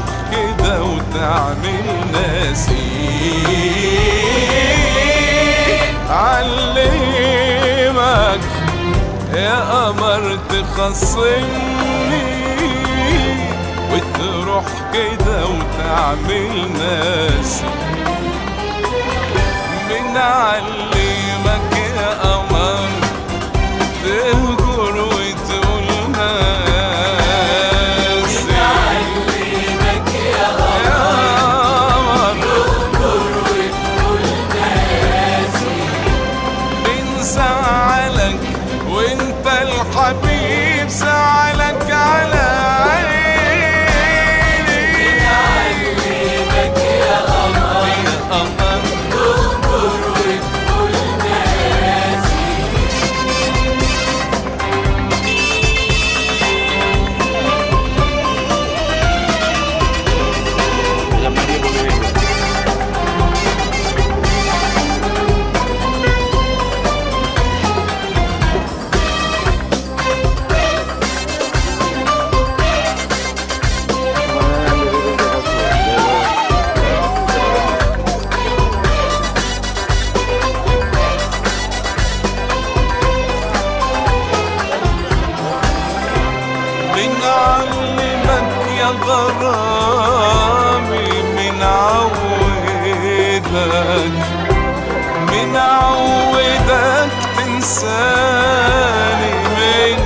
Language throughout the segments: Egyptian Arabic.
كده وتعمل نسيم علمك يا قمر تخصمني وتروح كده وتعمل ناسي من علمك يا قمر تهجر وتقول ناسي علمك يا يا قمر بنزعلك وانت الحبيب زعلك على عيني علمك يا قمر يا قمر تهجر وتقول ناسي بنعلمك يا غرامي من عودك من عودك تنساني من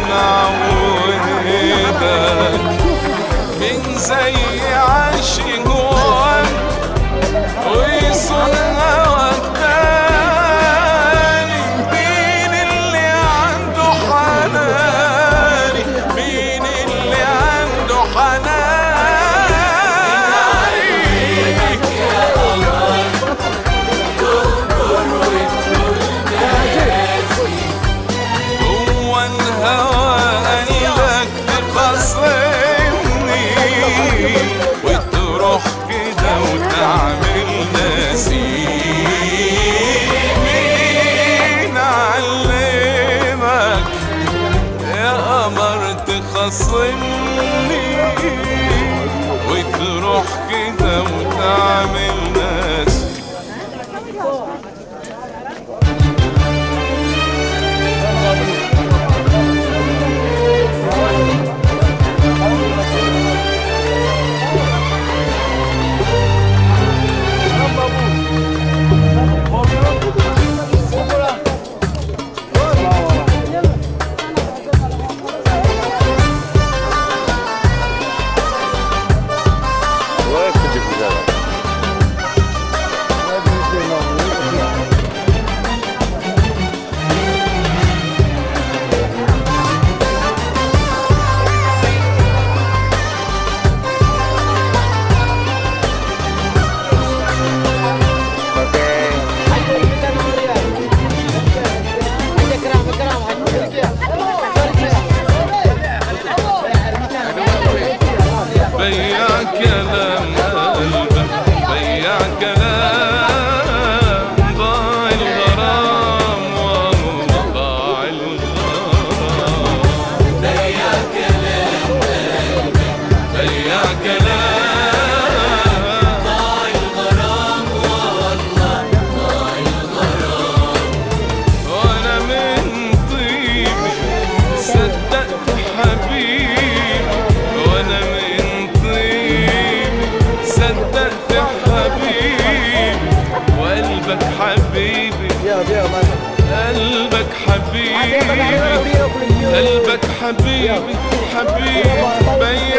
عودك من زي عاشق هواك ويصون هواك تاني مين اللي عنده حناني مين اللي عنده حناني يا قمر تهجر وتقول ناسي هو الهوى قالك تخصمني وتروح كده وتعمل نسيم مين علمك يا قمر تخصمني وتروح كده وتعمل نسيم بيع كلام قلبك بيع كلام ضاع الغرام والله ضاع الغرام بيا كلام بيع كلام ضاع الغرام والله ضاع الغرام وانا من طيبي صدقت حبيبي وانا من طيبي صدقت حبيبي وقلبك حبيبي قلبك حبيبي قلبك حبيبي حبيبي بيع